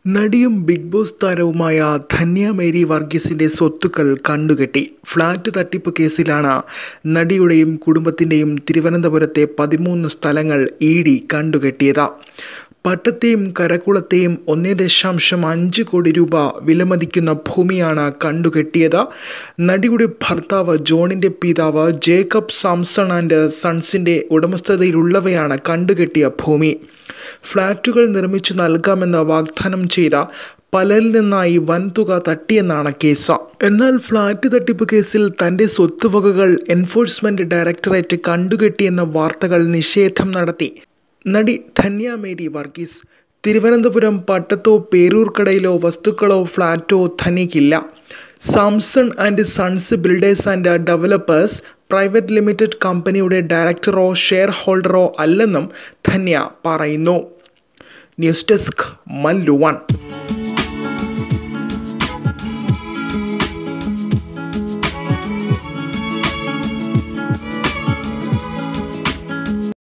നടിയും big boss താരവുമായ Dhanya Mary വർഗീസിന്റെ സ്വത്തുക്കൾ കണ്ടുകെട്ടി ഫ്ളാറ്റ് തട്ടിപ്പ് കേസിലാണ് നടിയുടെയും കുടുംബത്തിന്റെയും തിരുവനന്തപുരത്തെ പതിമൂന്ന് സ്ഥലങ്ങൾ ഇ ഡി കണ്ടുകെട്ടിയത് പട്ടത്തെയും കരക്കുളത്തെയും ഒന്നേ ദശാംശം അഞ്ച് കോടി രൂപ വിലമതിക്കുന്ന ഭൂമിയാണ് കണ്ടുകെട്ടിയത് നടിയുടെ ഭർത്താവ് ജോണിന്റെ പിതാവ് ജേക്കബ് സാംസൺ ആൻഡ് സൺസിന്റെ ഉടമസ്ഥതയിലുള്ളവയാണ് കണ്ടുകെട്ടിയ ഭൂമി ഫ്ളാറ്റുകൾ നിർമ്മിച്ചു നൽകാമെന്ന് വാഗ്ദാനം ചെയ്ത പലരിൽ നിന്നായി വൻതുക തട്ടിയെന്നാണ് കേസ് എന്നാൽ ഫ്ളാറ്റ് തട്ടിപ്പ് കേസിൽ തന്റെ സ്വത്തുവകകൾ എൻഫോഴ്സ്മെന്റ് ഡയറക്ടറേറ്റ് കണ്ടുകെട്ടിയെന്ന വാർത്തകൾ നിഷേധം നടത്തി നടി ധന്യ മേരി വർഗീസ് തിരുവനന്തപുരം പട്ടത്തോ പേരൂർക്കടയിലോ വസ്തുക്കളോ ഫ്ളാറ്റോ ധനിക്കില്ല Samson and sons builders and developers private limited കമ്പനിയുടെ ഡയറക്ടറോ ഷെയർ ഹോൾഡറോ അല്ലെന്നും ധന്യ പറയുന്നു ന്യൂസ് ഡെസ്ക് മല്ലു വൺ